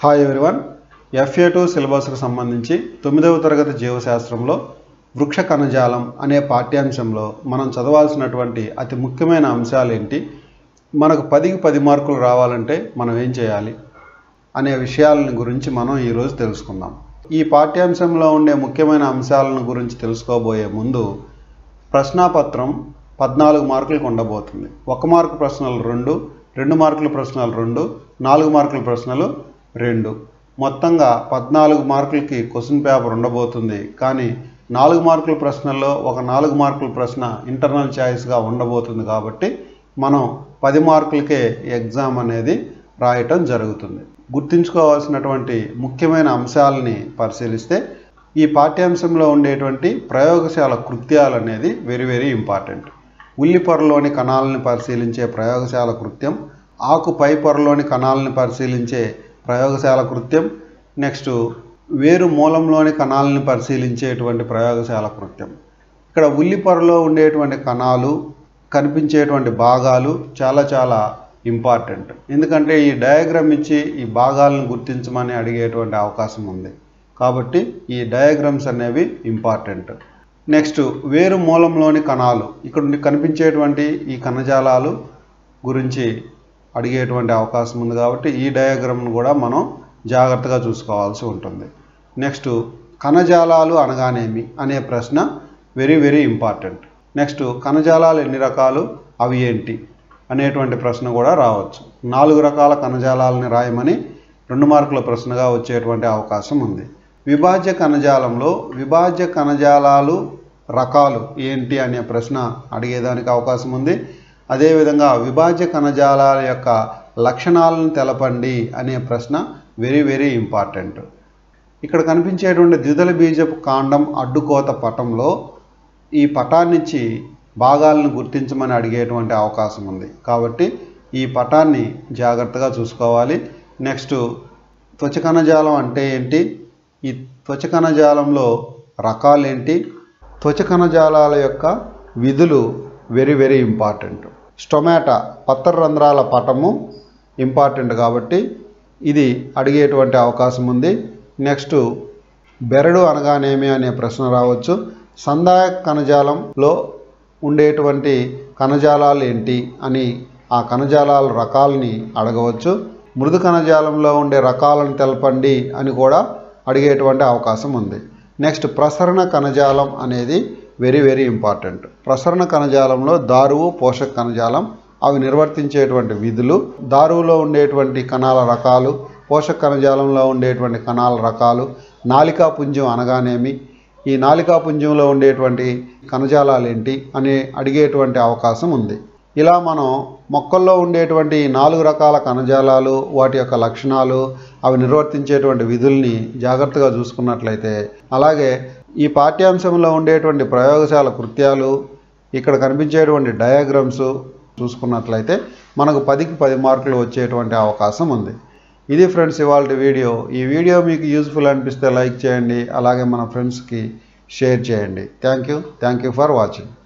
hi everyone FA two సిలబస్కు సంబంధించి తొమ్మిదవ తరగతి జీవశాస్త్రంలో వృక్ష కణజాలం అనే పాఠ్యాంశంలో మనం చదవాల్సినటువంటి అతి ముఖ్యమైన అంశాలు ఏంటి మనకు పదికి పది మార్కులు రావాలంటే మనం ఏం చేయాలి అనే విషయాలను గురించి మనం ఈరోజు తెలుసుకుందాం ఈ పాఠ్యాంశంలో ఉండే ముఖ్యమైన అంశాలను గురించి తెలుసుకోబోయే ముందు ప్రశ్నాపత్రం పద్నాలుగు మార్కులకు ఉండబోతుంది ఒక మార్కు ప్రశ్నలు రెండు రెండు మార్కుల ప్రశ్నలు రెండు నాలుగు మార్కుల ప్రశ్నలు రెండు మొత్తంగా పద్నాలుగు మార్కులకి క్వశ్చన్ పేపర్ ఉండబోతుంది కానీ నాలుగు మార్కుల ప్రశ్నల్లో ఒక నాలుగు మార్కుల ప్రశ్న ఇంటర్నల్ ఛాయిస్గా ఉండబోతుంది కాబట్టి మనం పది మార్కులకే ఎగ్జామ్ అనేది రాయటం జరుగుతుంది గుర్తుంచుకోవాల్సినటువంటి ముఖ్యమైన అంశాలని పరిశీలిస్తే ఈ పాఠ్యాంశంలో ఉండేటువంటి ప్రయోగశాల కృత్యాలు అనేది వెరీ వెరీ ఇంపార్టెంట్ ఉల్లి పొరలోని కణాలను పరిశీలించే ప్రయోగశాల కృత్యం ఆకు పై పొరలోని కణాలను పరిశీలించే ప్రయోగశాల కృత్యం నెక్స్ట్ వేరు మూలంలోని కణాలను పరిశీలించేటువంటి ప్రయోగశాల కృత్యం ఇక్కడ ఉల్లి పొరలో ఉండేటువంటి కణాలు కనిపించేటువంటి భాగాలు చాలా చాలా ఇంపార్టెంట్ ఎందుకంటే ఈ డయాగ్రామ్ ఇచ్చి ఈ భాగాలను గుర్తించమని అడిగేటువంటి అవకాశం ఉంది కాబట్టి ఈ డయాగ్రామ్స్ అనేవి ఇంపార్టెంట్ నెక్స్ట్ వేరు మూలంలోని కణాలు ఇక్కడ కనిపించేటువంటి ఈ కణజాలాలు గురించి అడిగేటువంటి అవకాశం ఉంది కాబట్టి ఈ డయాగ్రామ్ను కూడా మనం జాగ్రత్తగా చూసుకోవాల్సి ఉంటుంది నెక్స్ట్ కణజాలాలు అనగానేమి అనే ప్రశ్న వెరీ వెరీ ఇంపార్టెంట్ నెక్స్ట్ కణజాలాలు ఎన్ని రకాలు అవి ఏంటి అనేటువంటి ప్రశ్న కూడా రావచ్చు నాలుగు రకాల కణజాలాలని రాయమని రెండు మార్కుల ప్రశ్నగా వచ్చేటువంటి అవకాశం ఉంది విభాజ్య కణజాలంలో విభాజ్య కణజాలాలు రకాలు ఏంటి అనే ప్రశ్న అడిగేదానికి అవకాశం ఉంది అదేవిధంగా విభాజ్య కణజాలాల యొక్క లక్షణాలను తెలపండి అనే ప్రశ్న వెరీ వెరీ ఇంపార్టెంట్ ఇక్కడ కనిపించేటువంటి ద్విదళ బీజపు కాండం అడ్డుకోత పటంలో ఈ పటాన్నిచ్చి భాగాలను గుర్తించమని అడిగేటువంటి అవకాశం ఉంది కాబట్టి ఈ పటాన్ని జాగ్రత్తగా చూసుకోవాలి నెక్స్ట్ త్వచ కణజాలం అంటే ఏంటి ఈ త్వచ కణజాలంలో రకాలేంటి త్వచ కణజాలాల యొక్క విధులు వెరీ వెరీ ఇంపార్టెంట్ స్టొమాటా పత్తర రంధ్రాల పటము ఇంపార్టెంట్ కాబట్టి ఇది అడిగేటువంటి అవకాశం ఉంది నెక్స్ట్ బెరడు అనగానేమి అనే ప్రశ్న రావచ్చు సందాయక కణజాలంలో ఉండేటువంటి కణజాలాలు ఏంటి అని ఆ కణజాలాల రకాలని అడగవచ్చు మృదు కణజాలంలో ఉండే రకాలను తెలపండి అని కూడా అడిగేటువంటి అవకాశం ఉంది నెక్స్ట్ ప్రసరణ కణజాలం అనేది వెరీ వెరీ ఇంపార్టెంట్ ప్రసరణ కణజాలంలో దారువు పోషక కణజాలం అవి నిర్వర్తించేటువంటి విధులు దారువులో ఉండేటువంటి కణాల రకాలు పోషక కణజాలంలో ఉండేటువంటి కణాల రకాలు నాలికా పుంజం అనగానేమి ఈ నాలికా పుంజంలో ఉండేటువంటి కణజాలాలు ఏంటి అని అడిగేటువంటి అవకాశం ఉంది ఇలా మనం మొక్కల్లో ఉండేటువంటి నాలుగు రకాల కణజాలాలు వాటి యొక్క లక్షణాలు అవి నిర్వర్తించేటువంటి విధుల్ని జాగ్రత్తగా చూసుకున్నట్లయితే అలాగే ఈ పాఠ్యాంశంలో ఉండేటువంటి ప్రయోగశాల కృత్యాలు ఇక్కడ కనిపించేటువంటి డయాగ్రామ్స్ చూసుకున్నట్లయితే మనకు పదికి పది మార్కులు వచ్చేటువంటి అవకాశం ఉంది ఇది ఫ్రెండ్స్ ఇవాళ వీడియో ఈ వీడియో మీకు యూజ్ఫుల్ అనిపిస్తే లైక్ చేయండి అలాగే మన ఫ్రెండ్స్కి షేర్ చేయండి thank you thank you for watching